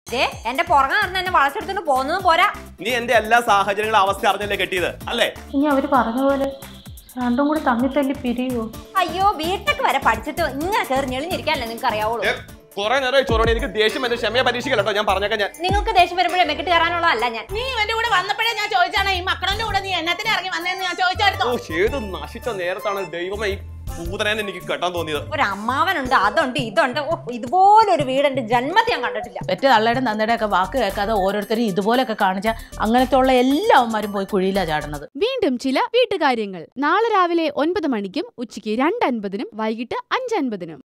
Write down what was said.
ദേ എന്റെ പുറകെ നടന്ന് എന്നെ വളച്ചെടുത്തോണ്ട് പോകുന്നതും പോരാ നീ എന്റെ എല്ലാ സാഹചര്യങ്ങളും അവസ്ഥ അറിഞ്ഞല്ലേ കെട്ടിയത് അല്ലേ ഇനി അവര് പറഞ്ഞ പോലെ രണ്ടും കൂടി തമ്മി തല്ലി പിരിയുവോ അയ്യോ വീട്ടൊക്കെ വരെ പഠിച്ചിട്ട് ഇങ്ങനെ കയറി ഞെളിഞ്ഞിരിക്കാനല്ലേ നിങ്ങൾക്ക് അറിയാവുള്ളൂ കുറെ നേരം ചോറോണി എനിക്ക് ദേഷ്യം എന്റെ ക്ഷമയെ പരീക്ഷിക്കല്ലോ കേട്ടോ ഞാൻ പറഞ്ഞേക്കാം ഞാൻ നിങ്ങൾക്ക് ദേഷ്യം വരുമ്പോഴേ മെക്കിട്ട് കയറാനുള്ളതല്ല ഞാൻ നീ ഇവന്റെ കൂടെ വന്നപ്പോഴേ ഞാൻ ചോദിച്ചാണ് ഈ മക്കളുടെ കൂടെ നീ എന്നത്തിന് ഇറങ്ങി വന്നേന്ന് ഞാൻ ചോദിച്ചായിരുന്നു ഓ ഏത് നശിച്ച നേരത്താണ് ദൈവമേ ഈ പൂതനേനെ എനിക്ക് കെട്ടാൻ തോന്നിയത് ഒരു അമ്മാവനുണ്ട് അതുണ്ട് ഇതുണ്ട് ഓ ഇതുപോലൊരു വീട് എന്റെ ജന്മത്തിൽ ഞാൻ കണ്ടിട്ടില്ല പെറ്റ തള്ളയുടെ നന്ദയുടെ ഒക്കെ വാക്ക് കേൾക്കാതെ ഓരോരുത്തരും ഇതുപോലൊക്കെ കാണിച്ചാൽ അങ്ങനത്തെ ഉള്ള എല്ലാ അവന്മാരും പോയി കുഴിയിലാ ചാടുന്നത് വീണ്ടും ചില വീട്ടുകാര്യങ്ങൾ നാളെ രാവിലെ ഒൻപത് മണിക്കും ഉച്ചയ്ക്ക് രണ്ട് അൻപതിനും വൈകിട്ട് അഞ്ച് അൻപതിനും